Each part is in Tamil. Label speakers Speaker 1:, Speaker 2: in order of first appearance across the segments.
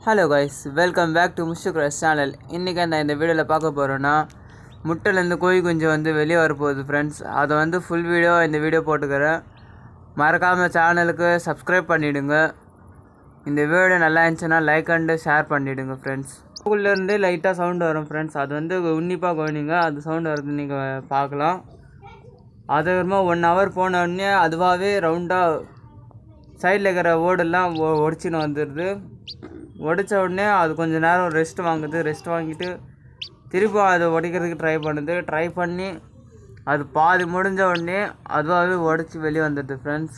Speaker 1: hello guys welcome back to முஷுக்ரஸ் சேனல் இன்றைக்கி நான் இந்த வீடியோவில் பார்க்க போகிறேன்னா முட்டைலேருந்து கோழி குஞ்சு வந்து வெளியே வரப்போகுது ஃப்ரெண்ட்ஸ் அதை வந்து ஃபுல் வீடியோ இந்த வீடியோ போட்டுக்கிறேன் மறக்காமல் சேனலுக்கு சப்ஸ்கிரைப் பண்ணிவிடுங்க இந்த வீடியோ நல்லா இருந்துச்சுன்னா லைக் அண்டு ஷேர் பண்ணிவிடுங்க ஃப்ரெண்ட்ஸ் ஸ்கூல்லேருந்து லைட்டாக சவுண்டு வரும் ஃப்ரெண்ட்ஸ் அது வந்து உன்னிப்பாக கவனிங்க அது சவுண்டு வருது நீங்கள் பார்க்கலாம் அதுக்கப்புறமா ஒன் ஹவர் போன உடனே அதுவாகவே ரவுண்டாக சைடில் இருக்கிற ஓடெல்லாம் ஒ ஒடிச்சின்னு வந்துடுது ஒடிச்ச உடனே அது கொஞ்சம் நேரம் ரெஸ்ட் வாங்குது ரெஸ்ட் வாங்கிட்டு திரும்ப அதை உடைக்கிறதுக்கு ட்ரை பண்ணுது ட்ரை பண்ணி அது பாதி முடிஞ்ச உடனே அதுவாகவே உடச்சி வெளியே வந்துடுது ஃப்ரெண்ட்ஸ்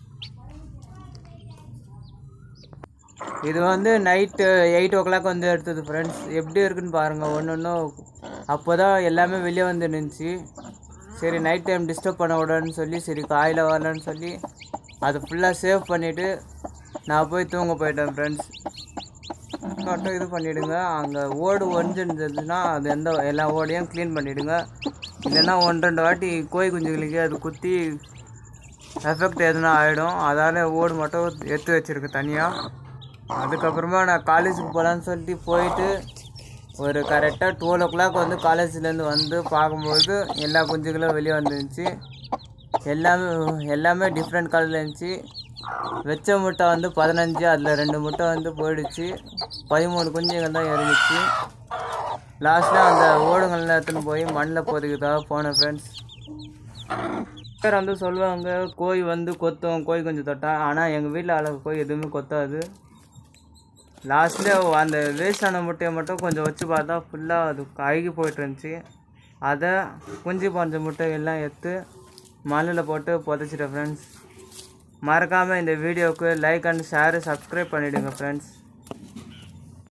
Speaker 1: இது வந்து நைட்டு எயிட் ஓ கிளாக் வந்து எடுத்தது ஃப்ரெண்ட்ஸ் எப்படி இருக்குன்னு பாருங்கள் ஒன்று ஒன்றும் அப்போ தான் எல்லாமே வெளியே வந்து நின்றுச்சு சரி நைட் டைம் டிஸ்டர்ப் பண்ண விடன்னு சொல்லி சரி காயில் வரலன்னு சொல்லி அதை ஃபுல்லாக சேவ் பண்ணிவிட்டு நான் போய் தூங்க போயிட்டேன் ஃப்ரெண்ட்ஸ் மட்டும் இது பண்ணிவிடுங்க அங்கே ஓடு ஒழிஞ்சிருந்ததுன்னா அது எந்த எல்லா ஓடையும் க்ளீன் பண்ணிவிடுங்க இல்லைன்னா ஒன்று ரெண்டு வாட்டி கோழி குஞ்சுகளுக்கு அது குத்தி எஃபெக்ட் எதுனா ஆகிடும் அதால் ஓடு மட்டும் எடுத்து வச்சுருக்கு தனியாக அதுக்கப்புறமா நான் காலேஜுக்கு போகலான்னு சொல்லிட்டு போயிட்டு ஒரு கரெக்டாக டுவெல் ஓ கிளாக் வந்து காலேஜ்லேருந்து வந்து பார்க்கும்போது எல்லா குஞ்சுகளும் வெளியே வந்துருந்துச்சு எல்லாமே எல்லாமே டிஃப்ரெண்ட் கலரில் இருந்துச்சு வெச்ச முட்டை வந்து பதினஞ்சு அதில் ரெண்டு முட்டை வந்து போயிடுச்சு பதிமூணு குஞ்சுகள் தான் இறங்கிச்சு லாஸ்ட்டில் அந்த ஓடுங்கள்லாம் எடுத்துன்னு போய் மண்ணில் போதுக்கிறதாக போனேன் ஃப்ரெண்ட்ஸ் பேர் வந்து சொல்லுவாங்க கோழி வந்து கொத்தும் கோழி கொஞ்சம் தொட்டா ஆனால் எங்கள் வீட்டில் அழகு கோழி எதுவுமே கொத்தாது லாஸ்ட்டில் அந்த வேஸ்டான முட்டையை மட்டும் கொஞ்சம் வச்சு பார்த்தா ஃபுல்லாக அது அழுகி போயிட்டு இருந்துச்சு அதை குஞ்சு பஞ்ச முட்டை எல்லாம் எடுத்து மண்ணில் போட்டு புதைச்சிட்டேன் ஃப்ரெண்ட்ஸ் மறக்காமல் இந்த வீடியோவுக்கு லைக் அண்ட் ஷேர் சப்ஸ்கிரைப் பண்ணிவிடுங்க ஃப்ரெண்ட்ஸ்